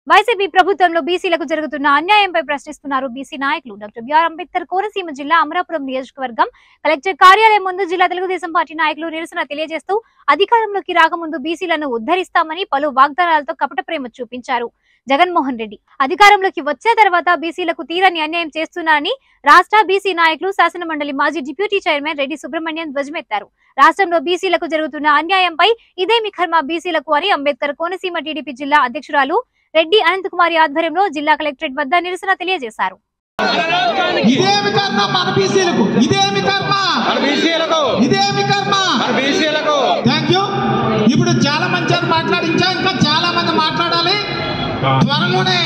YCP ప్రభుత్వంలో బీసీలకు జరుగుతున్న అన్యాయంపై ప్రశ్నిస్తున్నారు బీసీ నాయకులు డాక్టర్ బిఆర్ అంబేద్కర్ కోనసీమ జిల్లా అమరాపురం నియోజకవర్గం కలెక్టర్ కార్యాలయం ముందు జిల్లా తెలుగుదేశం పార్టీ నాయకులు నిరసన తెలియజేస్తూ అధికారంలోకి రాకముందు బీసీలను ఉద్ధరిస్తామని పలు వాగ్దానాలతో కపట ప్రేమ చూపించారు జగన్మోహన్ రెడ్డి అధికారంలోకి వచ్చే తర్వాత బీసీలకు తీరని అన్యాయం చేస్తున్నారని రాష్ట్ర బీసీ నాయకులు శాసనమండలి మాజీ డిప్యూటీ చైర్మన్ రెడ్డి సుబ్రహ్మణ్యం ధ్వజమెత్తారు రాష్ట్రంలో బీసీలకు జరుగుతున్న అన్యాయంపై ఇదేమి కర్మ బీసీలకు అని అంబేద్కర్ కోనసీమ టీడీపీ జిల్లా అధ్యక్షురాలు రెడ్డి అనంతకుమారి ఆధ్వర్యంలో జిల్లా కలెక్టరేట్ వద్ద నిరసన తెలియజేశారు ఇదేమి కర్మ మన బీసీలకు ఇదేమి కర్మ మన బీసీలకు ఇదేమి కర్మ మన బీసీలకు థ్యాంక్ యూ ఇప్పుడు చాలా మంది చేత మాట్లాడించా ఇంకా చాలా మంది మాట్లాడాలి త్వరలోనే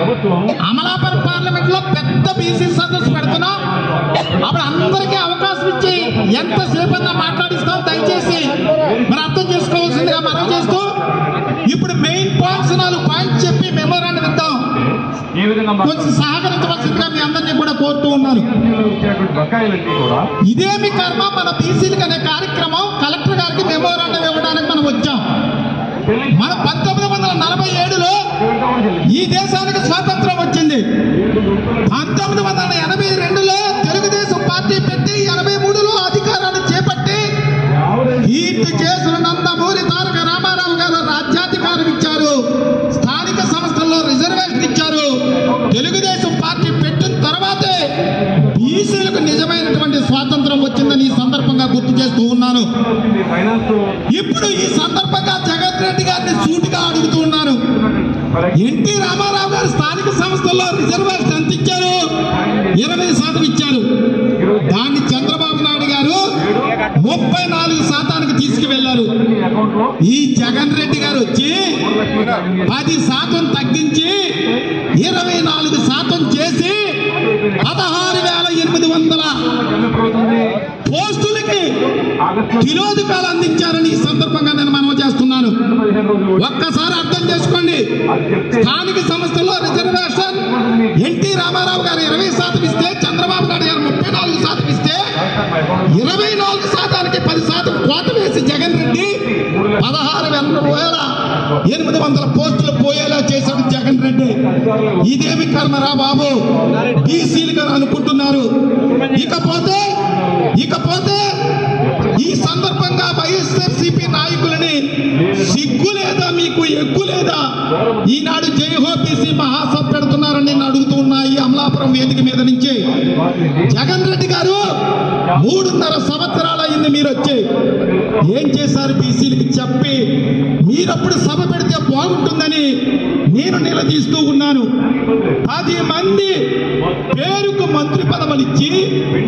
అమలాపురం పార్లమెంట్ లో పెద్ద బీసీ సదస్సు పెడుతున్నాం అప్పుడు అందరికీ అవకాశం ఇచ్చి ఎంతసేపు అన్నా మాట్లాడిస్తాం దయచేసి మరి అర్థం చేసుకోవాల్సిందిగా మనం చేస్తూ ఇప్పుడు మెయిన్ పాయింట్స్ నాలుగు పాయింట్స్ చెప్పి మెమోరాండం ఇద్దాం ఈ విధంగా మా కొంచెం సహకరించవలసిందిగా మీ అందరినీ కూడా కోరుతూ ఉన్నాను రాజ్యంలో వచ్చేటువంటి బకాయిలన్నీ కూడా ఇదేమి కర్మ మన బీసీలకు అనే కార్యక్రమం కలెక్టర్ గారికి మెమోరాండం ఇవ్వడానికి మనం వచ్చాం చెల్లించి మన పంతొమ్మిది వందల నలభై ఏడులో కూడా చెల్లించి ఈ దేశానికి స్వాతంత్రం వచ్చింది పంతొమ్మిది వందల ఎనభై రెండులో తెలుగుదేశం పార్టీ పెట్టి ఎనభై మూడులో అధికారాన్ని చేపట్టి కీర్తి చేసులు నందమూరి తారక రామారావు గారు రాజ్యాధికారం ఇచ్చారు స్థానిక సంస్థల్లో రిజర్వేషన్ ఇచ్చారు తెలుగుదేశం పార్టీ పెట్టిన తర్వాతే బీసీలకు నిజమైనటువంటి స్వాతంత్రం వచ్చిందని ఈ సందర్భంగా గుర్తు చేస్తూ ఉన్నాను వచ్చింది ఫైనాన్స్ ఇప్పుడు ఈ సందర్భంగా జగన్ రెడ్డి గారిని సూటిగా అడుగుతూ ఉన్నాను ఎన్టీ రామారావు గారు స్థానిక సంస్థల్లో రిజర్వేషన్ ఎంత ఇచ్చారు ఇరవై శాతం ఇచ్చారు దాన్ని చంద్రబాబు నాయుడు గారు ముప్పై నాలుగు శాతానికి తీసుకువెళ్లారు అకౌంట్ లో ఈ జగన్ రెడ్డి గారు వచ్చి పది శాతం తగ్గించి ఇరవై నాలుగు శాతం చేసి పదహారు వేల ఎనిమిది వందల ప్రభుత్వం పోస్టులకి ఆగస్టు తిరోధకాలు అందించారని ఈ సందర్భంగా నేను మనవి చేస్తున్నాను పదిహేను రోజులు ఒక్కసారి అర్థం చేసుకోండి అది చెప్తే స్థానిక సంస్థల్లో రిజర్వేషన్ ఎన్టీ రామారావు గారు ఇరవై శాతం ఇస్తే చంద్రబాబు నాయుడు గారు ముప్పై నాలుగు శాతం ఇస్తే మా అకౌంట్ ఇరవై నాలుగు శాతానికి పది శాతం కోట వేసి జగన్ రెడ్డి పదహారు వేల ఎనిమిది వందల పోస్టులు పోయేలా చేశాడు జగన్ రెడ్డి ఇదేమి కర్మరా బాబు బీసీలుగా అనుకుంటున్నారు ఇకపోతే ఇకపోతే ఈ సందర్భంగా వైఎస్ఆర్సీపీ నాయకులని సిగ్గు లేదా మీకు ఎగ్గు లేదా ఈనాడు జైహో బీసీ మహాసభ పెడుతున్నారని నేను అడుగుతూ ఉన్నా ఈ అమలాపురం వేదిక మీద నుంచి జగన్ రెడ్డి గారు మూడున్నర సంవత్సరాలు అయింది మీరు వచ్చి ఏం చేశారు బీసీలకి చెప్పి మీరప్పుడు సభ పెడితే బాగుంటుందని నేను నిలదీస్తూ ఉన్నాను పది మంది పేరుకు మంత్రి పదవులు ఇచ్చి